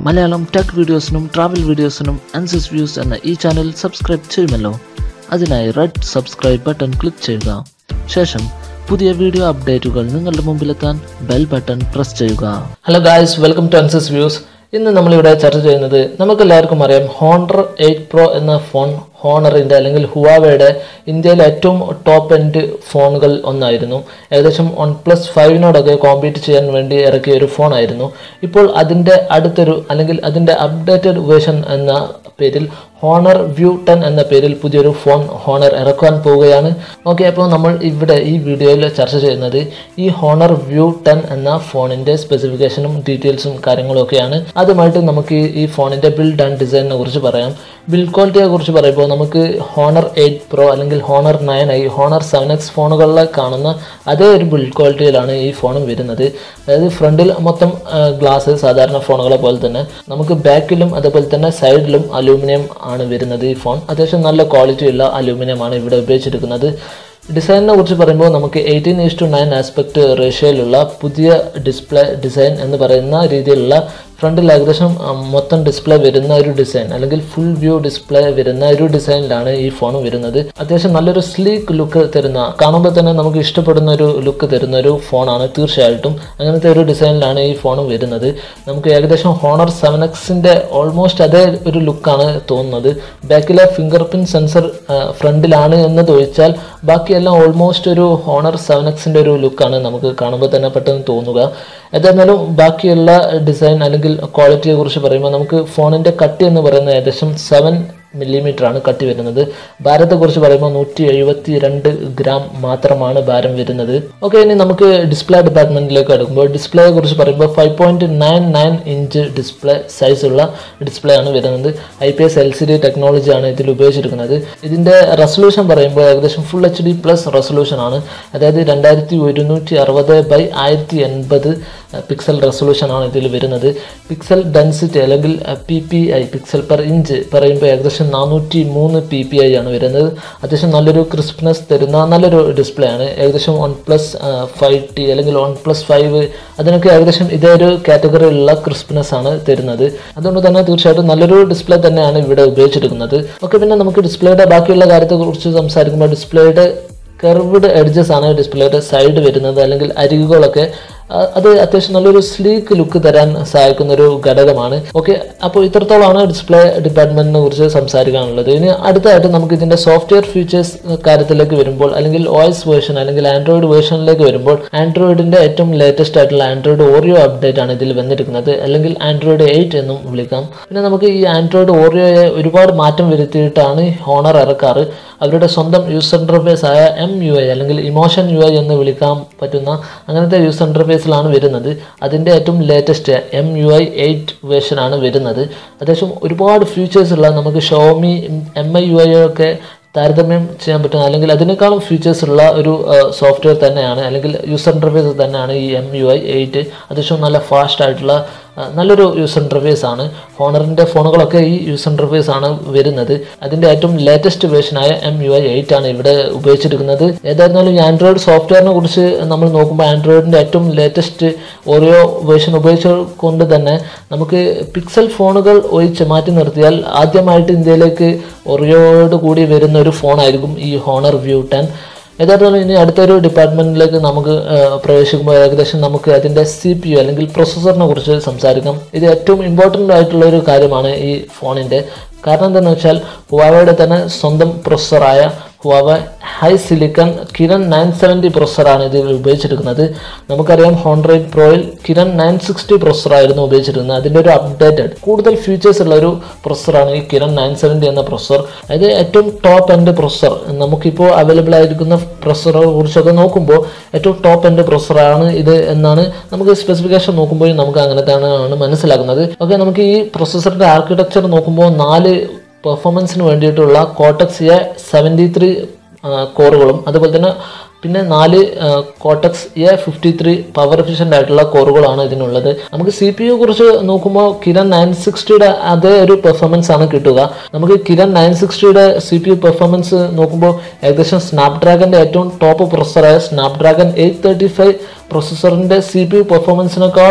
Malayalam tech വീഡിയോസിനും travel വീഡിയോസിനും Ansi's views എന്ന ഈ ചാനൽ സബ്സ്ക്രൈബ് ചെയ്യുമല്ലോ അതിനായി റെഡ് സബ്സ്ക്രൈബ് ബട്ടൺ ക്ലിക്ക് ചെയ്യുക ശേഷം പുതിയ വീഡിയോ അപ്ഡേറ്റുകൾ നിങ്ങളുടെ മുമ്പിലെത്താൻ ബെൽ ബട്ടൺ പ്രസ് ചെയ്യുക hello guys welcome to Ansi's views ഇന്ന് നമ്മളിവിടെ ചർച്ച ചെയ്യുന്നത് നമുക്ക് എല്ലാവർക്കും അറിയാം ഹോണർ എയ്റ്റ് പ്രോ എന്ന ഫോൺ ഹോണറിൻ്റെ അല്ലെങ്കിൽ ഹുവാവയുടെ ഇന്ത്യയിലെ ഏറ്റവും ടോപ്പ് എൻഡ് ഫോണുകൾ ഒന്നായിരുന്നു ഏകദേശം വൺ പ്ലസ് ഫൈവിനോടൊക്കെ കോമ്പീറ്റ് ചെയ്യാൻ വേണ്ടി ഇറക്കിയ ഒരു ഫോണായിരുന്നു ഇപ്പോൾ അതിൻ്റെ അടുത്തൊരു അല്ലെങ്കിൽ അതിൻ്റെ അപ്ഡേറ്റഡ് വേർഷൻ എന്ന പേരിൽ ഹോണർ വ്യൂ ടെൻ എന്ന പേരിൽ പുതിയൊരു ഫോൺ ഹോണർ ഇറക്കുവാൻ പോവുകയാണ് ഓക്കെ അപ്പോൾ നമ്മൾ ഇവിടെ ഈ വീഡിയോയിൽ ചർച്ച ചെയ്യുന്നത് ഈ ഹോണർ വ്യൂ ടെൻ എന്ന ഫോണിൻ്റെ സ്പെസിഫിക്കേഷനും ഡീറ്റെയിൽസും കാര്യങ്ങളും ഒക്കെയാണ് ആദ്യമായിട്ട് നമുക്ക് ഈ- ഈ ഫോണിൻ്റെ ബിൽഡ് ആൻഡ് ഡിസൈനിനെ കുറിച്ച് പറയാം ബിൽഡ് ക്വാളിറ്റിയെ കുറിച്ച് പറയുമ്പോൾ നമുക്ക് ഹോണർ എയ്റ്റ് പ്രോ അല്ലെങ്കിൽ Honor nine i Honor seven X ഫോണുകളിൽ കാണുന്ന അതേ ഒരു ബിൽഡ് ക്വാളിറ്റിയിലാണ് ഈ ഫോണും വരുന്നത് അതായത് ഫ്രണ്ടിൽ മൊത്തം ഗ്ലാസ് സാധാരണ ഫോണുകളെ പോലെ തന്നെ നമുക്ക് ബാക്കിലും അതേപോലെ തന്നെ സൈഡിലും അലൂമിനിയം ആണ് വരുന്നത് ഈ ഫോൺ അത്യാവശ്യം നല്ല ക്വാളിറ്റി ഉള്ള അലൂമിനിയം ആണ് ഇവിടെ ഉപയോഗിച്ചിരിക്കുന്നത് ഡിസൈനിനെ കുറിച്ച് പറയുമ്പോൾ നമുക്ക് eighteen is to nine aspect റേഷ്യോയിലുള്ള പുതിയ ഡിസ്പ്ലേ ഡിസൈൻ എന്ന് പറയുന്ന രീതിയിലുള്ള ഫ്രണ്ടിൽ ഏകദേശം ആ, മൊത്തം ഡിസ്പ്ലേ വരുന്ന ഒരു ഡിസൈൻ അല്ലെങ്കിൽ ഫുൾ വ്യൂ ഡിസ്പ്ലേ വരുന്ന ഒരു ഡിസൈനിലാണ് ഈ ഫോൺ വരുന്നത് അത്യാവശ്യം നല്ലൊരു സ്ലീക്ക് ലുക്ക് തരുന്ന കാണുമ്പോൾ തന്നെ നമുക്ക് ഇഷ്ടപ്പെടുന്ന ഒരു ലുക്ക് തരുന്ന ഒരു ഫോണാണ് തീർച്ചയായിട്ടും അങ്ങനത്തെ ഒരു ഡിസൈനിലാണ് ഈ ഫോൺ വരുന്നത് നമുക്ക് ഏകദേശം ഹോണർ സെവൻ എക്സിൻ്റെ ഓൾമോസ്റ്റ് അതേ ഒരു ലുക്കാണ് തോന്നുന്നത് ബാക്കിലെ ഫിംഗർ പ്രിൻറ്റ് സെൻസർ ഫ്രണ്ടിലാണ് എന്നത് ഒഴിച്ചാൽ ബാക്കിയെല്ലാം ഓൾമോസ്റ്റ് ഒരു ഹോണർ സെവൻ എക്സിൻ്റെ ഒരു ലുക്കാണ് നമുക്ക് കാണുമ്പോൾ തന്നെ പെട്ടെന്ന് തോന്നുക ഏതായിരുന്നാലും ബാക്കിയുള്ള ഡിസൈൻ അല്ലെങ്കിൽ ക്വാളിറ്റിയെ കുറിച്ച് പറയുമ്പോൾ നമുക്ക് ഫോണിൻ്റെ കട്ടി എന്ന് പറയുന്നത് ഏകദേശം സെവൻ മില്ലിമീറ്റർ ആണ് കട്ടി വരുന്നത് ഭാരത്തെക്കുറിച്ച് പറയുമ്പോൾ നൂറ്റി എഴുപത്തി രണ്ട് ഗ്രാം മാത്രമാണ് ഭാരം വരുന്നത് ഓക്കെ ഇനി നമുക്ക് ഡിസ്പ്ലേ ഡിപ്പാർട്ട്മെന്റിലേക്ക് അടുക്കുമ്പോൾ ഡിസ്പ്ലേയെ കുറിച്ച് പറയുമ്പോൾ five point nine nine inch display സൈസുള്ള ഡിസ്പ്ലേ ആണ് വരുന്നത് I P S L C D ടെക്നോളജിയാണ് ഇതിൽ ഉപയോഗിച്ചിരിക്കുന്നത് ഇതിൻ്റെ റെസൊല്യൂഷൻ പറയുമ്പോൾ ഏകദേശം full H D plus resolution ആണ് അതായത് രണ്ടായിരത്തി ഒരുന്നൂറ്റി അറുപത് ബൈ ആയിരത്തി എൺപത് പിക്സൽ റെസൊല്യൂഷൻ ആണ് ഇതിൽ വരുന്നത് പിക്സൽ ഡെൻസിറ്റി അല്ലെങ്കിൽ P P I pixel per inch പറയുമ്പോൾ ഏകദേശം നാനൂറ്റി മൂന്ന് പി പി ഐ ആണ് വരുന്നത് അത്യാവശ്യം നല്ലൊരു ക്രിസ്പ്നെസ് തരുന്ന നല്ലൊരു ഡിസ്പ്ലേ ആണ് ഏകദേശം വൺ പ്ലസ് ഫൈവ് ടി അല്ലെങ്കിൽ വൺ പ്ലസ് ഫൈവ് അതിനൊക്കെ ഏകദേശം ഇതേ ഒരു കാറ്റഗറിയിലുള്ള ക്രിസ്പ്നെസ് ആണ് തരുന്നത് അതുകൊണ്ട് തന്നെ തീർച്ചയായിട്ടും നല്ലൊരു ഡിസ്പ്ലേ തന്നെയാണ് ഇവിടെ ഉപയോഗിച്ചിരിക്കുന്നത് ഓക്കെ പിന്നെ നമുക്ക് ഡിസ്പ്ലേയുടെ ബാക്കിയുള്ള കാര്യത്തെക്കുറിച്ച് സംസാരിക്കുമ്പോൾ ഡിസ്പ്ലേയുടെ കർവ്ഡ് എഡ്ജസ് ആണ് ഡിസ്പ്ലേയുടെ സൈഡ് വരുന്നത് അല്ലെങ്കിൽ അരികുകളൊക്കെ ആ, അത് അത്യാവശ്യം നല്ലൊരു സ്ലീക്ക് ലുക്ക് തരാൻ സഹായിക്കുന്ന ഒരു ഘടകമാണ് ഓക്കെ അപ്പോൾ ഇത്രത്തോളമാണ് ഡിസ്പ്ലേ ഡിപ്പാർട്ട്മെന്റിനെ കുറിച്ച് സംസാരിക്കാനുള്ളത് ഇനി അടുത്തായിട്ട് നമുക്ക് ഇതിന്റെ സോഫ്റ്റ്വെയർ ഫീച്ചേഴ്സ് കാര്യത്തിലേക്ക് വരുമ്പോൾ അല്ലെങ്കിൽ ഓയിസ് വേർഷൻ അല്ലെങ്കിൽ ആൻഡ്രോയിഡ് വേർഷനിലേക്ക് വരുമ്പോൾ ആൻഡ്രോയിഡിന്റെ ഏറ്റവും ലേറ്റസ്റ്റ് ആയിട്ടുള്ള ആൻഡ്രോയിഡ് ഓറിയോ അപ്ഡേറ്റ് ആണ് ഇതിൽ വന്നിരിക്കുന്നത് അല്ലെങ്കിൽ ആൻഡ്രോയിഡ് എയ്റ്റ് എന്നും വിളിക്കാം പിന്നെ നമുക്ക് ഈ ആൻഡ്രോയിഡ് ഓറിയോയെ ഒരുപാട് മാറ്റം വരുത്തിയിട്ടാണ് ഹോണർ ഇറക്കാറ് അവരുടെ സ്വന്തം യൂസർ ഇന്റർഫേസ് ആയ എം യു ഐ അല്ലെങ്കിൽ ഇമോഷൻ യു ഐ എന്ന് വിളിക്കാൻ പറ്റുന്ന അങ്ങനത്തെ യൂസർ ഇന്റർഫേസിലാണ് വരുന്നത് അതിൻ്റെ ഏറ്റവും latest M U I eight വേർഷനാണ് വരുന്നത് അത്യാവശ്യം ഒരുപാട് ഫീച്ചേഴ്സ് ഉള്ള നമുക്ക് Xiaomi M I U I ഒക്കെ താരതമ്യം ചെയ്യാൻ പറ്റുന്ന അല്ലെങ്കിൽ അതിനേക്കാളും ഫീച്ചേഴ്സ് ഉള്ള ഒരു സോഫ്റ്റ്വെയർ തന്നെയാണ് അല്ലെങ്കിൽ യൂസർ ഇന്റർഫേസ് തന്നെയാണ് ഈ എം യു ഐ എയ്റ്റ് അത്യാവശ്യം നല്ല ഫാസ്റ്റ് ആയിട്ടുള്ള ആ, നല്ലൊരു യൂസർ ഇന്റർഫേസ് ആണ് ഹോണറിൻ്റെ ഫോണുകളൊക്കെ ഈ യൂസർ ഇന്റർഫേസ് ആണ് വരുന്നത് അതിൻ്റെ ഏറ്റവും ലേറ്റസ്റ്റ് വേർഷനായ എം യു ഐ എയ്റ്റ് ആണ് ഇവിടെ ഉപയോഗിച്ചിരിക്കുന്നത് ഏതായിരുന്നാലും ഈ ആൻഡ്രോയിഡ് സോഫ്റ്റ്വെയറിനെ കുറിച്ച് നമ്മൾ നോക്കുമ്പോൾ ആൻഡ്രോയിഡിൻ്റെ ഏറ്റവും ലേറ്റസ്റ്റ് ഓരോ വേർഷൻ ഉപയോഗിച്ചുകൊണ്ട് തന്നെ നമുക്ക് പിക്സൽ ഫോണുകൾ ഒഴിച്ച് മാറ്റി നിർത്തിയാൽ ആദ്യമായിട്ട് ഇന്ത്യയിലേക്ക് ഒറിയോട് കൂടി വരുന്ന ഒരു ഫോണായിരിക്കും ഈ ഹോണർ വ്യൂ ടെൻ യഥാർത്ഥത്തിൽ ഇനി അടുത്തൊരു ഡിപ്പാർട്ട്മെന്റിലേക്ക് നമുക്ക് ആ, പ്രവേശിക്കുമ്പോൾ ഏകദേശം നമുക്ക് അതിൻ്റെ സി പി യു അല്ലെങ്കിൽ പ്രൊസസ്സറിനെ കുറിച്ച് സംസാരിക്കാം ഇത് ഏറ്റവും ഇമ്പോർട്ടൻ്റ് ആയിട്ടുള്ള ഒരു കാര്യമാണ് ഈ ഫോണിൻ്റെ കാരണം എന്താണെന്ന് വെച്ചാൽ ഹുവാവയുടെ തന്നെ സ്വന്തം പ്രൊസസ്സറായ Huawei HiSilicon Kirin nine seventy പ്രൊസസ്സറാണ് ഇതിൽ ഉപയോഗിച്ചിരിക്കുന്നത് നമുക്കറിയാം ഹോൺഡ്രൈഡ് പ്രോയിൽ കിരൺ നയൻ സിക്സ്റ്റി പ്രൊസസ്സറായിരുന്നു ഉപയോഗിച്ചിരുന്നത് അതിൻ്റെ ഒരു അപ്ഡേറ്റഡ് കൂടുതൽ ഫീച്ചേഴ്സ് ഉള്ള ഒരു പ്രൊസസ്സറാണ് ഈ കിരൺ നയൻ സെവൻറ്റി എന്ന പ്രൊസസ്സർ അതായത് ഏറ്റവും ടോപ്പ് എൻഡ് പ്രൊസസ്സർ നമുക്കിപ്പോൾ അവൈലബിൾ ആയിരിക്കുന്ന പ്രൊസസ്സറെ കുറിച്ചൊക്കെ നോക്കുമ്പോൾ ഏറ്റവും ടോപ്പ് എൻഡ് പ്രൊസസ്സറാണ് ഇത് എന്നാണ് നമുക്ക് സ്പെസിഫിക്കേഷൻ നോക്കുമ്പോൾ നമുക്ക് അങ്ങനെ തന്നെയാണ് മനസ്സിലാക്കുന്നത് ഓക്കെ നമുക്ക് ഈ പ്രൊസസ്സറിൻ്റെ ആർക്കിടെക്ചർ നോക്കുമ്പോൾ നാല് പെർഫോമൻസിന് വേണ്ടിയിട്ടുള്ള കോട്ടക്സ് എ സെവൻറ്റി ത്രീ കോറുകളും അതുപോലെ തന്നെ പിന്നെ നാല് Cortex A fifty three power efficient ആയിട്ടുള്ള കോറുകളാണ് ഇതിനുള്ളത് നമുക്ക് സി പി യു കുറിച്ച് നോക്കുമ്പോൾ കിരൺ നയൻ സിക്സ്റ്റിയുടെ അതേ ഒരു പെർഫോമൻസ് ആണ് കിട്ടുക നമുക്ക് കിരൺ നയൻ സിക്സ്റ്റിയുടെ സി പി യു പെർഫോമൻസ് നോക്കുമ്പോൾ ഏകദേശം സ്നാപ്ഡ്രാഗൻ്റെ ഏറ്റവും ടോപ്പ് പ്രൊസസ്സറായ സ്നാപ്ഡ്രാഗൺ എയ്റ്റ് തേർട്ടി ഫൈവ് പ്രൊസസ്സറിൻ്റെ സി പി യു പെർഫോമൻസിനേക്കാളും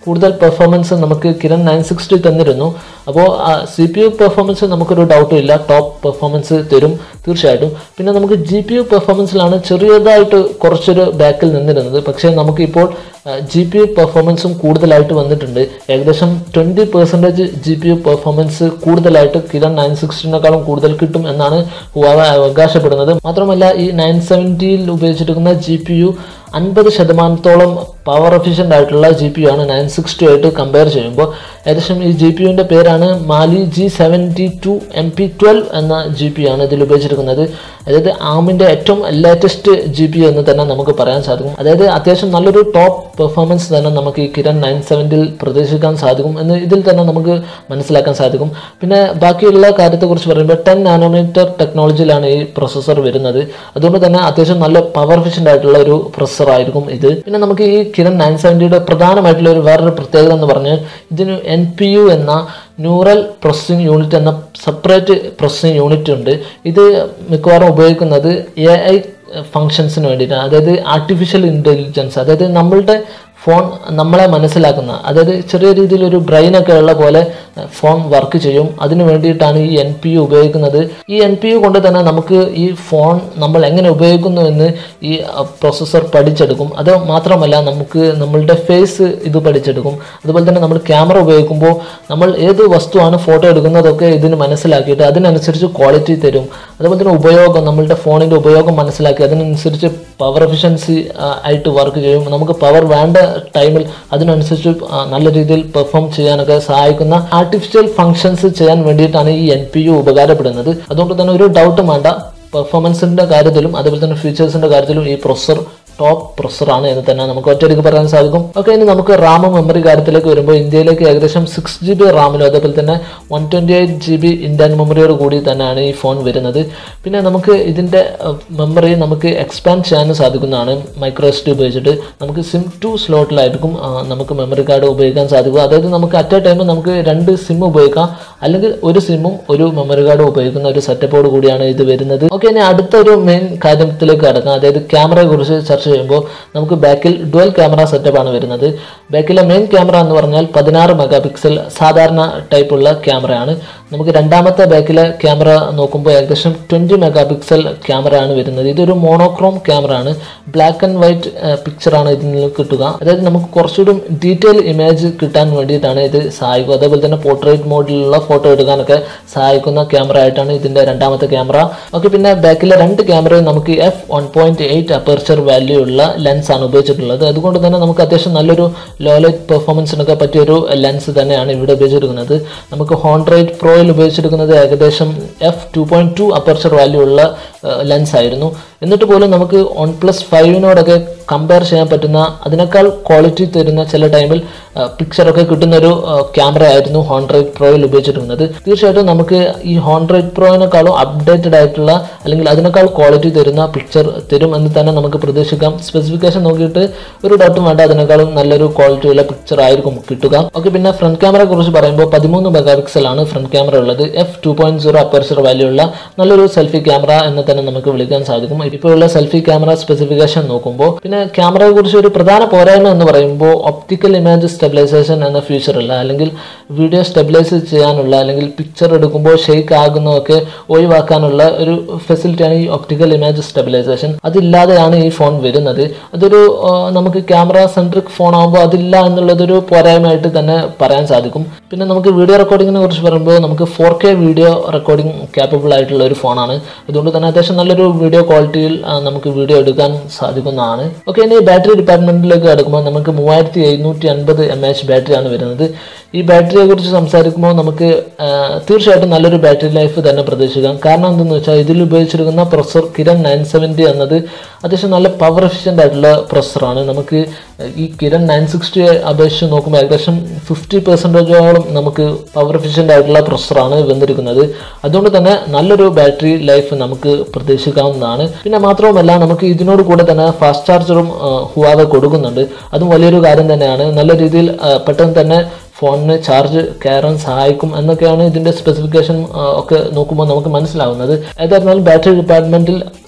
കൂടുതൽ പെർഫോമൻസ് നമുക്ക് കിരൺ നയൻ സിക്സ്റ്റി തന്നിരുന്നു അപ്പോൾ സി പി യു പെർഫോമൻസ് നമുക്കൊരു ഡൗട്ടും ഇല്ല ടോപ്പ് പെർഫോമൻസ് തരും തീർച്ചയായിട്ടും പിന്നെ നമുക്ക് ജി പി യു പെർഫോമൻസിലാണ് ചെറിയതായിട്ട് കുറച്ചൊരു ബാക്കിൽ നിന്നിരുന്നത് പക്ഷേ നമുക്കിപ്പോൾ ജി പി യു പെർഫോമൻസും കൂടുതലായിട്ട് വന്നിട്ടുണ്ട് ഏകദേശം twenty percentage G P U performance കൂടുതലായിട്ട് കിരൺ നയൻ സിക്സ്റ്റിനേക്കാളും കൂടുതൽ കിട്ടും എന്നാണ് ഹുവാവ അവകാശപ്പെടുന്നത് മാത്രമല്ല ഈ നയൻ സെവൻറ്റിയിൽ ഉപയോഗിച്ചിരിക്കുന്ന ജി പി യു അൻപത് ശതമാനത്തോളം പവർ എഫിഷ്യൻ്റ് ആയിട്ടുള്ള ജി പി യു ആണ് നയൻ സിക്സ്റ്റി ആയിട്ട് കമ്പയർ ചെയ്യുമ്പോൾ ഏകദേശം ഈ ജി പി യുവിൻ്റെ പേരാണ് Mali G seventy two M P twelve എന്ന ജി പി ആണ് ഇതിൽ ഉപയോഗിച്ചിരിക്കുന്നത് അതായത് ആമിൻ്റെ ഏറ്റവും ലേറ്റസ്റ്റ് ജി പി എന്ന് തന്നെ നമുക്ക് പറയാൻ സാധിക്കും അതായത് അത്യാവശ്യം നല്ലൊരു ടോപ്പ് പെർഫോമൻസ് തന്നെ നമുക്ക് ഈ കിരൺ നയൻ സെവൻറ്റിൽ പ്രതീക്ഷിക്കാൻ സാധിക്കും എന്ന് ഇതിൽ തന്നെ നമുക്ക് മനസ്സിലാക്കാൻ സാധിക്കും പിന്നെ ബാക്കിയുള്ള കാര്യത്തെക്കുറിച്ച് പറയുമ്പോൾ ടെൻ നാനോമീറ്റർ ടെക്നോളജിയിലാണ് ഈ പ്രൊസസ്സർ വരുന്നത് അതുകൊണ്ട് തന്നെ അത്യാവശ്യം നല്ല പവർ എഫിഷ്യൻ്റ് ആയിട്ടുള്ള ഒരു പ്രൊസസ്സർ ആയിരിക്കും ഇത് പിന്നെ നമുക്ക് ഈ കിരൺ നയൻ സെവൻറ്റിയുടെ പ്രധാനമായിട്ടുള്ള ഒരു വേറൊരു പ്രത്യേകത എന്ന് പറഞ്ഞാൽ ഇതിന് എൻ പി യു എന്ന ന്യൂറൽ പ്രോസസ്സിംഗ് യൂണിറ്റ് എന്ന സെപ്പറേറ്റ് പ്രോസസ്സിംഗ് യൂണിറ്റ് ഉണ്ട് ഇത് മിക്കവാറും ഉപയോഗിക്കുന്നത് എ ഐ ഫങ്ഷൻസിന് വേണ്ടിയിട്ടാണ് അതായത് ആർട്ടിഫിഷ്യൽ ഇൻ്റലിജൻസ് അതായത് നമ്മളുടെ ഫോൺ നമ്മളെ മനസ്സിലാക്കുന്ന അതായത് ചെറിയ രീതിയിൽ ഒരു ബ്രെയിനൊക്കെ ഉള്ള പോലെ ഫോൺ വർക്ക് ചെയ്യും അതിന് വേണ്ടിയിട്ടാണ് ഈ എൻ പി യു ഉപയോഗിക്കുന്നത് ഈ എൻ പി യു കൊണ്ട് തന്നെ നമുക്ക് ഈ ഫോൺ നമ്മൾ എങ്ങനെ ഉപയോഗിക്കുന്നു എന്ന് ഈ പ്രോസസ്സർ പഠിച്ചെടുക്കും അത് മാത്രമല്ല നമുക്ക് നമ്മളുടെ ഫേസ് ഇത് പഠിച്ചെടുക്കും അതുപോലെ തന്നെ നമ്മൾ ക്യാമറ ഉപയോഗിക്കുമ്പോൾ നമ്മൾ ഏത് വസ്തുവാണ് ഫോട്ടോ എടുക്കുന്നതൊക്കെ ഇതിന് മനസ്സിലാക്കിയിട്ട് അതിനനുസരിച്ച് ക്വാളിറ്റി തരും അതുപോലെ തന്നെ ഉപയോഗം നമ്മളുടെ ഫോണിൻ്റെ ഉപയോഗം മനസ്സിലാക്കി അതിനനുസരിച്ച് പവർ എഫിഷ്യൻസി ആയിട്ട് വർക്ക് ചെയ്യും നമുക്ക് പവർ വേണ്ട ടൈമിൽ അതിനനുസരിച്ച് ആ, നല്ല രീതിയിൽ പെർഫോം ചെയ്യാനൊക്കെ സഹായിക്കുന്ന ആർട്ടിഫിഷ്യൽ ഫങ്ഷൻസ് ചെയ്യാൻ വേണ്ടിയിട്ടാണ് ഈ എൻ പി യു ഉപകാരപ്പെടുന്നത് അതുകൊണ്ട് തന്നെ ഒരു ഡൗട്ടും വേണ്ട പെർഫോമൻസിൻ്റെ കാര്യത്തിലും അതുപോലെ തന്നെ ഫീച്ചേഴ്സിൻ്റെ കാര്യത്തിലും ഈ പ്രൊസസ്സർ ടോപ്പ് പ്രൊസറാണ് എന്ന് തന്നെ നമുക്ക് ഒറ്റയടിക്ക് പറയാൻ സാധിക്കും ഓക്കെ ഇനി നമുക്ക് റാം മെമ്മറി കാര്യത്തിലേക്ക് വരുമ്പോൾ ഇന്ത്യയിലേക്ക് ഏകദേശം സിക്സ് ജി ബി റാമിലും അതേപോലെ തന്നെ one twenty eight G B internal മെമ്മറിയോട് കൂടി തന്നെയാണ് ഈ ഫോൺ വരുന്നത് പിന്നെ നമുക്ക് ഇതിൻ്റെ മെമ്മറി നമുക്ക് എക്സ്പാൻഡ് ചെയ്യാനും സാധിക്കുന്നതാണ് മൈക്രോ എസ് ഡി ഉപയോഗിച്ചിട്ട് നമുക്ക് സിം ടു സ്ലോട്ടിലായിരിക്കും ആ, നമുക്ക് മെമ്മറി കാർഡ് ഉപയോഗിക്കാൻ സാധിക്കും അതായത് നമുക്ക് അറ്റ് എ ടൈം നമുക്ക് രണ്ട് സിം ഉപയോഗിക്കാം അല്ലെങ്കിൽ ഒരു സിമ്മും ഒരു മെമ്മറി കാർഡും ഉപയോഗിക്കുന്ന ഒരു സെറ്റപ്പോട് കൂടിയാണ് ഇത് വരുന്നത് ഓക്കെ ഇനി അടുത്ത ഒരു മെയിൻ കാര്യത്തിലേക്ക് കടക്കാം അതായത് ക്യാമറയെ കുറിച്ച് ചർച്ച ചെയ്യുമ്പോൾ നമുക്ക് ബാക്കിൽ ഡുവൽ ക്യാമറ സെറ്റപ്പ് ആണ് വരുന്നത് ബാക്കിലെ മെയിൻ ക്യാമറ എന്ന് പറഞ്ഞാൽ പതിനാറ് മെഗാ പിക്സൽ സാധാരണ ടൈപ്പുള്ള ക്യാമറയാണ് നമുക്ക് രണ്ടാമത്തെ ബാക്കിലെ ക്യാമറ നോക്കുമ്പോൾ ഏകദേശം ട്വൻറ്റി മെഗാ പിക്സൽ ക്യാമറ ആണ് വരുന്നത് ഇതൊരു മോണോക്രോം ക്യാമറ ആണ് ബ്ലാക്ക് ആൻഡ് വൈറ്റ് പിക്ചറാണ് ഇതിൽ നിന്ന് കിട്ടുക അതായത് നമുക്ക് കുറച്ചുകൂടി ഡീറ്റെയിൽ ഇമേജ് കിട്ടാൻ വേണ്ടിയിട്ടാണ് ഇത് സഹായിക്കുക അതേപോലെ തന്നെ പോർട്രേറ്റ് മോഡിലുള്ള ഫോട്ടോ എടുക്കാനൊക്കെ സഹായിക്കുന്ന ക്യാമറ ആയിട്ടാണ് ഇതിൻ്റെ രണ്ടാമത്തെ ക്യാമറ ഓക്കെ പിന്നെ ബാക്കിലെ രണ്ട് ക്യാമറയും നമുക്ക് F one point eight aperture value ഉള്ള ലെൻസ് ആണ് ഉപയോഗിച്ചിട്ടുള്ളത് അതുകൊണ്ട് തന്നെ നമുക്ക് അത്യാവശ്യം നല്ലൊരു ലോ ലൈറ്റ് പെർഫോമൻസിനൊക്കെ പറ്റിയൊരു ലെൻസ് തന്നെയാണ് ഇവിടെ ഉപയോഗിച്ചിരിക്കുന്നത് നമുക്ക് ഹോൺഡ്രൈറ്റ് പ്രോയിൽ ഉപയോഗിച്ചിരിക്കുന്നത് ഏകദേശം F two point two aperture value ഉള്ള ലെൻസ് ആയിരുന്നു എന്നിട്ട് പോലും നമുക്ക് വൺ പ്ലസ് ഫൈവിനോടൊക്കെ കമ്പയർ ചെയ്യാൻ പറ്റുന്ന അതിനേക്കാൾ ക്വാളിറ്റി തരുന്ന ചില ടൈമിൽ പിക്ചറൊക്കെ കിട്ടുന്ന ഒരു ക്യാമറ ആയിരുന്നു ഹോൺഡ്രൈറ്റ് പ്രോയിൽ ഉപയോഗിച്ചിരുന്നത് തീർച്ചയായിട്ടും നമുക്ക് ഈ ഹോൺഡ്രൈറ്റ് പ്രോയിനേക്കാളും അപ്ഡേറ്റഡ് ആയിട്ടുള്ള അല്ലെങ്കിൽ അതിനേക്കാൾ ക്വാളിറ്റി തരുന്ന പിക്ചർ തരും എന്ന് തന്നെ നമുക്ക് പ്രതീക്ഷിക്കാം സ്പെസിഫിക്കേഷൻ നോക്കിയിട്ട് ഒരു ഡൗട്ടും വേണ്ട അതിനേക്കാളും നല്ലൊരു ക്വാളിറ്റി ഉള്ള പിക്ചർ ആയിരിക്കും കിട്ടുക ഓക്കെ പിന്നെ ഫ്രണ്ട് ക്യാമറയെ കുറിച്ച് പറയുമ്പോൾ പതിമൂന്ന് മെഗാ പിക്സൽ ആണ് ഫ്രണ്ട് ക്യാമറ ഉള്ളത് F two point zero aperture value ഉള്ള നല്ലൊരു സെൽഫി ക്യാമറ എന്ന് തന്നെ നമുക്ക് വിളിക്കാൻ സാധിക്കും ഇപ്പോൾ ഉള്ള സെൽഫി ക്യാമറ സ്പെസിഫിക്കേഷൻ നോക്കുമ്പോൾ പിന്നെ ക്യാമറയെ കുറിച്ച് ഒരു പ്രധാന പോരായ്മ എന്ന് പറയുമ്പോൾ ഒപ്റ്റിക്കൽ ഇമേജ് സ്റ്റെബിലൈസേഷൻ എന്ന ഫീച്ചർ ഉള്ള അല്ലെങ്കിൽ വീഡിയോ സ്റ്റെബിലൈസ് ചെയ്യാനുള്ള അല്ലെങ്കിൽ പിക്ചർ എടുക്കുമ്പോൾ ഷെയ്ക്ക് ആകുന്നതൊക്കെ ഒഴിവാക്കാനുള്ള ഒരു ഫെസിലിറ്റിയാണ് ഈ ഒപ്റ്റിക്കൽ ഇമേജ് സ്റ്റെബിലൈസേഷൻ അതില്ലാതെയാണ് ഈ ഫോൺ വരുന്നത് അതൊരു ആ, നമുക്ക് ക്യാമറ സെൻട്രിക് ഫോൺ ആകുമ്പോൾ അതില്ല എന്നുള്ളതൊരു പോരായ്മയായിട്ട് തന്നെ പറയാൻ സാധിക്കും പിന്നെ നമുക്ക് വീഡിയോ റെക്കോർഡിങ്ങിനെ കുറിച്ച് പറയുമ്പോൾ നമുക്ക് four K video recording capable ആയിട്ടുള്ള ഒരു ഫോണാണ് അതുകൊണ്ട് തന്നെ അത്യാവശ്യം നല്ലൊരു വീഡിയോ ക്വാളിറ്റിയിൽ ആ, നമുക്ക് വീഡിയോ എടുക്കാൻ സാധിക്കുന്നതാണ് ഓക്കെ ഇനി ബാറ്ററി ഡിപ്പാർട്ട്മെന്റിലേക്ക് കിടക്കുമ്പോൾ നമുക്ക് മൂവായിരത്തി എഴുന്നൂറ്റി അൻപത് എം എച്ച് ബാറ്ററിയാണ് വരുന്നത് ഈ ബാറ്ററിയെ കുറിച്ച് സംസാരിക്കുമ്പോൾ നമുക്ക് ആ, തീർച്ചയായിട്ടും നല്ലൊരു ബാറ്ററി ലൈഫ് തന്നെ പ്രതീക്ഷിക്കാം കാരണം എന്തെന്ന് വെച്ചാൽ ഇതിൽ ഉപയോഗിച്ചിരിക്കുന്ന പ്രൊസർ കിരൺ നയൻ സെവൻറ്റി എന്നത് അത്യാവശ്യം നല്ല പവർ എഫിഷ്യൻ്റ് ആയിട്ടുള്ള പ്രൊസറാണ് നമുക്ക് ഈ കിരൺ നയൻ സിക്സ്റ്റി അപേക്ഷിച്ച് നോക്കുമ്പോൾ ഏകദേശം ഫിഫ്റ്റി പെർസെൻറ്റേജോളം നമുക്ക് പവർ എഫിഷ്യൻ്റ് ആയിട്ടുള്ള പ്രൊസറാണ് വന്നിരിക്കുന്നത് അതുകൊണ്ട് തന്നെ നല്ലൊരു ബാറ്ററി ലൈഫ് നമുക്ക് പ്രതീക്ഷിക്കാവുന്നതാണ് പിന്നെ മാത്രവുമല്ല നമുക്ക് ഇതിനോട് കൂടെ തന്നെ ഫാസ്റ്റ് ചാർജറും ഹുവാവ കൊടുക്കുന്നുണ്ട് അതും വലിയൊരു കാര്യം തന്നെയാണ് നല്ല രീതിയിൽ ആ, പെട്ടെന്ന് തന്നെ ഫോണിന് ചാർജ് കയറാൻ സഹായിക്കും എന്നൊക്കെയാണ് ഇതിൻ്റെ സ്പെസിഫിക്കേഷൻ ഒക്കെ നോക്കുമ്പോൾ നമുക്ക് മനസ്സിലാവുന്നത് ഏതായിരുന്നാലും ബാറ്ററി ഡിപ്പാർട്ട്മെൻറ്റിൽ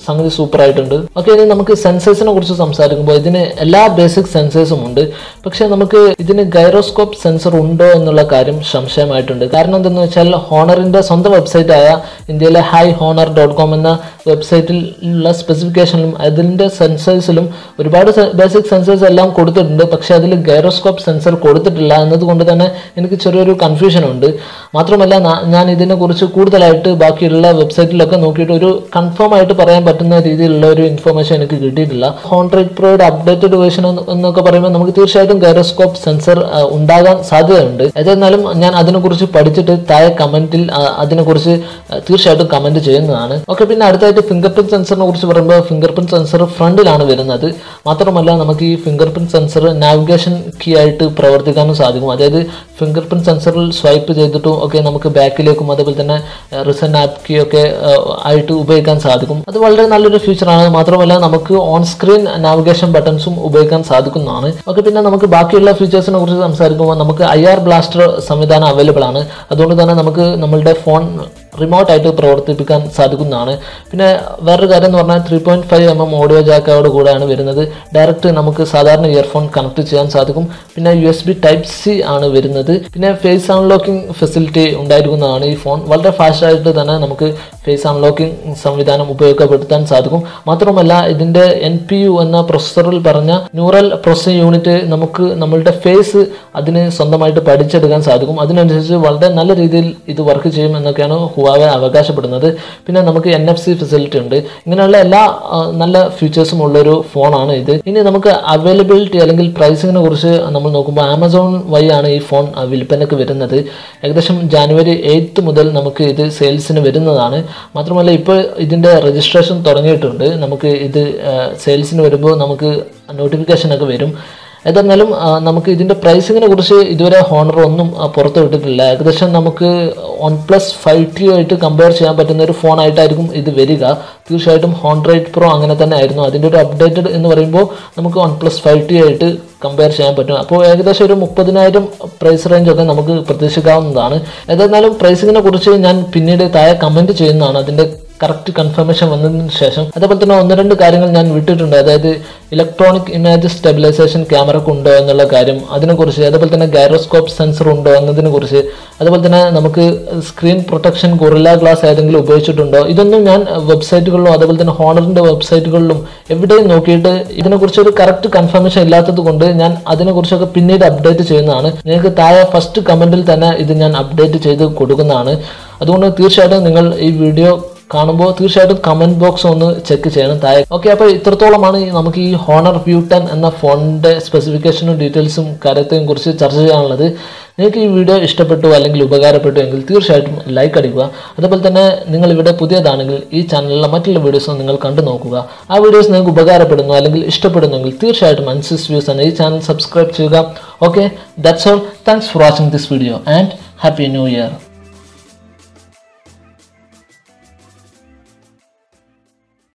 സംഗതി സൂപ്പർ ആയിട്ടുണ്ട് ഓക്കെ ഇനി നമുക്ക് സെൻസേഴ്സിനെ കുറിച്ച് സംസാരിക്കുമ്പോൾ ഇതിന് എല്ലാ ബേസിക് സെൻസേഴ്സും ഉണ്ട് പക്ഷേ നമുക്ക് ഇതിന് ഗൈറോസ്കോപ്പ് സെൻസർ ഉണ്ടോ എന്നുള്ള കാര്യം സംശയമായിട്ടുണ്ട് കാരണം എന്തെന്ന് വെച്ചാൽ ഹോണറിന്റെ സ്വന്തം വെബ്സൈറ്റ് ആയ ഇന്ത്യയിലെ ഹൈ ഹോണർ ഡോട്ട് കോം എന്ന വെബ്സൈറ്റിൽ ഉള്ള സ്പെസിഫിക്കേഷനിലും അതിൻ്റെ സെൻസേഴ്സിലും ഒരുപാട് ബേസിക് സെൻസേഴ്സ് എല്ലാം കൊടുത്തിട്ടുണ്ട് പക്ഷേ അതിൽ ഗൈറോസ്കോപ്പ് സെൻസർ കൊടുത്തിട്ടില്ല എന്നതുകൊണ്ട് തന്നെ എനിക്ക് ചെറിയൊരു കൺഫ്യൂഷൻ ഉണ്ട് മാത്രമല്ല നാ- ഞാൻ ഇതിനെക്കുറിച്ച് കൂടുതലായിട്ട് ബാക്കിയുള്ള വെബ്സൈറ്റിലൊക്കെ നോക്കിയിട്ട് ഒരു കൺഫേം ആയിട്ട് പറയാൻ പറ്റുന്ന രീതിയിലുള്ള ഒരു ഇൻഫർമേഷൻ എനിക്ക് കിട്ടിയിട്ടില്ല ഹോൺട്രേഡ് പ്രോയുടെ അപ്ഡേറ്റഡ് വേർഷൻ എന്നൊക്കെ പറയുമ്പോൾ നമുക്ക് തീർച്ചയായിട്ടും ഗൈറോസ്കോപ്പ് സെൻസർ ഉണ്ടാകാൻ സാധ്യതയുണ്ട് ഏതായിരുന്നാലും ഞാൻ അതിനെക്കുറിച്ച് പഠിച്ചിട്ട് താഴെ കമന്റിൽ അതിനെക്കുറിച്ച് ആ, തീർച്ചയായിട്ടും കമന്റ് ചെയ്യുന്നതാണ് ഓക്കെ പിന്നെ അടുത്തായിട്ട് ഫിംഗർ പ്രിന്റ് സെൻസറിനെ കുറിച്ച് പറയുമ്പോൾ ഫിംഗർ പ്രിന്റ് സെൻസർ ഫ്രണ്ടിലാണ് വരുന്നത് മാത്രമല്ല നമുക്ക് ഈ fingerprint sensor navigation key ആയിട്ട് പ്രവർത്തിക്കാനും സാധിക്കും അതായത് ഫിംഗർ പ്രിന്റ് സെൻസറിൽ സ്വൈപ്പ് ചെയ്തിട്ടും ഒക്കെ നമുക്ക് ബാക്കിലേക്കും അതുപോലെ തന്നെ റിസൺ ആപ്പ് കീ ഒക്കെ ആ, ആയിട്ട് ഉപയോഗിക്കാൻ സാധിക്കും അത് വളരെ നല്ലൊരു ഫീച്ചറാണ് മാത്രമല്ല നമുക്ക് ഓൺ സ്ക്രീൻ നാവിഗേഷൻ ബട്ടൺസും ഉപയോഗിക്കാൻ സാധിക്കുന്നതാണ് ഓക്കെ പിന്നെ നമുക്ക് ബാക്കിയുള്ള ഫീച്ചേഴ്സിനെ കുറിച്ച് സംസാരിക്കുമ്പോൾ നമുക്ക് ഐ ആർ ബ്ലാസ്റ്റർ സംവിധാനം അവൈലബിൾ ആണ് അതുകൊണ്ട് തന്നെ നമുക്ക് നമ്മളുടെ ഫോൺ റിമോട്ട് ആയിട്ട് പ്രവർത്തിപ്പിക്കാൻ സാധിക്കുന്നതാണ് പിന്നെ വേറൊരു കാര്യം എന്ന് പറഞ്ഞാൽ three point five M M audio ജാക്കോട് കൂടെയാണ് വരുന്നത് ഡയറക്റ്റ് നമുക്ക് സാധാരണ ഇയർഫോൺ കണക്ട് ചെയ്യാൻ സാധിക്കും പിന്നെ U S B type C ആണ് വരുന്നത് പിന്നെ ഫേസ് അൺലോക്കിംഗ് ഫെസിലിറ്റി ഉണ്ടായിരിക്കുന്നതാണ് ഈ ഫോൺ വളരെ ഫാസ്റ്റ് ആയിട്ട് തന്നെ നമുക്ക് ഫേസ് അൺലോക്കിംഗ് സംവിധാനം ഉപയോഗപ്പെടുത്താൻ സാധിക്കും മാത്രമല്ല ഇതിന്റെ എൻ പി യു എന്ന പ്രൊസസ്സറിൽ പറഞ്ഞ ന്യൂറൽ പ്രോസസ്സിംഗ് യൂണിറ്റ് നമുക്ക് നമ്മളുടെ ഫേസ് അതിന് സ്വന്തമായിട്ട് പഠിച്ചെടുക്കാൻ സാധിക്കും അതിനനുസരിച്ച് വളരെ നല്ല രീതിയിൽ ഇത് വർക്ക് ചെയ്യും എന്നൊക്കെയാണ് ഹുവാവെ അവകാശപ്പെടുന്നത് പിന്നെ നമുക്ക് എൻ എഫ് സി ഫെസിലിറ്റി ഉണ്ട് ഇങ്ങനെയുള്ള എല്ലാ ആ, നല്ല ഫീച്ചേഴ്സും ഉള്ളൊരു ഫോണാണ് ഇത് ഇനി നമുക്ക് അവൈലബിലിറ്റി അല്ലെങ്കിൽ പ്രൈസിങ്ങിനെ കുറിച്ച് നമ്മൾ നോക്കുമ്പോൾ ആമസോൺ വഴിയാണ് ഈ ഫോൺ ആ, വിൽപ്പനയ്ക്ക് വരുന്നത് ഏകദേശം ജാനുവരി എയ്ത്ത് മുതൽ നമുക്ക് ഇത് സെയിൽസിന് വരുന്നതാണ് മാത്രമല്ല ഇപ്പോൾ ഇതിൻ്റെ രജിസ്ട്രേഷൻ തുടങ്ങിയിട്ടുണ്ട് നമുക്ക് ഇത് സെയിൽസിന് വരുമ്പോൾ നമുക്ക് നോട്ടിഫിക്കേഷൻ ഒക്കെ വരും ഏതായിരുന്നാലും ആ, നമുക്ക് ഇതിൻ്റെ പ്രൈസിങ്ങിനെ കുറിച്ച് ഇതുവരെ ഹോണർ ഒന്നും ആ, പുറത്ത് വിട്ടിട്ടില്ല ഏകദേശം നമുക്ക് വൺ പ്ലസ് ഫൈവ് ടി ആയിട്ട് കമ്പയർ ചെയ്യാൻ പറ്റുന്ന ഒരു ഫോൺ ആയിട്ടായിരിക്കും ഇത് വരിക തീർച്ചയായിട്ടും ഹോൺഡ്രൈഡ് പ്രോ അങ്ങനെ തന്നെ ആയിരുന്നു അതിൻ്റെ ഒരു അപ്ഡേറ്റഡ് എന്ന് പറയുമ്പോൾ നമുക്ക് വൺ പ്ലസ് ഫൈവ് ടി ആയിട്ട് കമ്പയർ ചെയ്യാൻ പറ്റും അപ്പോൾ ഏകദേശം ഒരു മുപ്പതിനായിരം പ്രൈസ് റേഞ്ച് ഒക്കെ നമുക്ക് പ്രതീക്ഷിക്കാവുന്നതാണ് ഏതായിരുന്നാലും പ്രൈസിങ്ങിനെ കുറിച്ച് ഞാൻ പിന്നീട് താഴെ കമൻറ്റ് ചെയ്യുന്നതാണ് അതിൻ്റെ കറക്റ്റ് കൺഫർമേഷൻ വന്നതിന് ശേഷം അതേപോലെ തന്നെ ഒന്ന് രണ്ട് കാര്യങ്ങൾ ഞാൻ വിട്ടിട്ടുണ്ട് അതായത് ഇലക്ട്രോണിക് ഇമേജ് സ്റ്റെബിലൈസേഷൻ ക്യാമറക്ക് ഉണ്ടോ എന്നുള്ള കാര്യം അതിനെക്കുറിച്ച് അതേപോലെ തന്നെ ഗൈറോസ്കോപ്പ് സെൻസർ ഉണ്ടോ എന്നതിനെ കുറിച്ച് അതേപോലെ തന്നെ നമുക്ക് സ്ക്രീൻ പ്രൊട്ടക്ഷൻ ഗൊറില്ല ഗ്ലാസ് ഏതെങ്കിലും ഉപയോഗിച്ചിട്ടുണ്ടോ ഇതൊന്നും ഞാൻ വെബ്സൈറ്റുകളിലും അതേപോലെ തന്നെ ഹോണറിന്റെ വെബ്സൈറ്റുകളിലും എവിടെയും നോക്കിയിട്ട് ഇതിനെക്കുറിച്ച് ഒരു കറക്റ്റ് കൺഫർമേഷൻ ഇല്ലാത്തത് കൊണ്ട് ഞാൻ അതിനെക്കുറിച്ചൊക്കെ പിന്നീട് അപ്ഡേറ്റ് ചെയ്യുന്നതാണ് നിങ്ങൾക്ക് താഴെ ഫസ്റ്റ് കമന്റിൽ തന്നെ ഇത് ഞാൻ അപ്ഡേറ്റ് ചെയ്ത് കൊടുക്കുന്നതാണ് അതുകൊണ്ട് തീർച്ചയായിട്ടും നിങ്ങൾ ഈ വീഡിയോ കാണുമ്പോൾ തീർച്ചയായിട്ടും കമന്റ് ബോക്സ് ഒന്ന് ചെക്ക് ചെയ്യണം താഴെ ഓക്കെ അപ്പോൾ ഇത്രത്തോളമാണ് ഈ നമുക്ക് ഈ ഹോണർ വ്യൂ ടെൻ എന്ന ഫോണിന്റെ സ്പെസിഫിക്കേഷനും ഡീറ്റെയിൽസും കാര്യത്തെയും കുറിച്ച് ചർച്ച ചെയ്യാനുള്ളത് നിങ്ങൾക്ക് ഈ വീഡിയോ ഇഷ്ടപ്പെട്ടു അല്ലെങ്കിൽ ഉപകാരപ്പെട്ടു എങ്കിൽ തീർച്ചയായിട്ടും ലൈക്ക് അടിക്കുക അതുപോലെ തന്നെ നിങ്ങൾ ഇവിടെ പുതിയതാണെങ്കിൽ ഈ ചാനലിലെ മറ്റുള്ള വീഡിയോസ് നിങ്ങൾ കണ്ടു നോക്കുക ആ വീഡിയോസ് നിങ്ങൾക്ക് ഉപകാരപ്പെടുന്നു അല്ലെങ്കിൽ ഇഷ്ടപ്പെടുന്നെങ്കിൽ തീർച്ചയായിട്ടും അൻസിസ് വ്യൂസ് എന്ന ഈ ചാനൽ സബ്സ്ക്രൈബ് ചെയ്യുക okay that's all thanks for watching this video and happy new year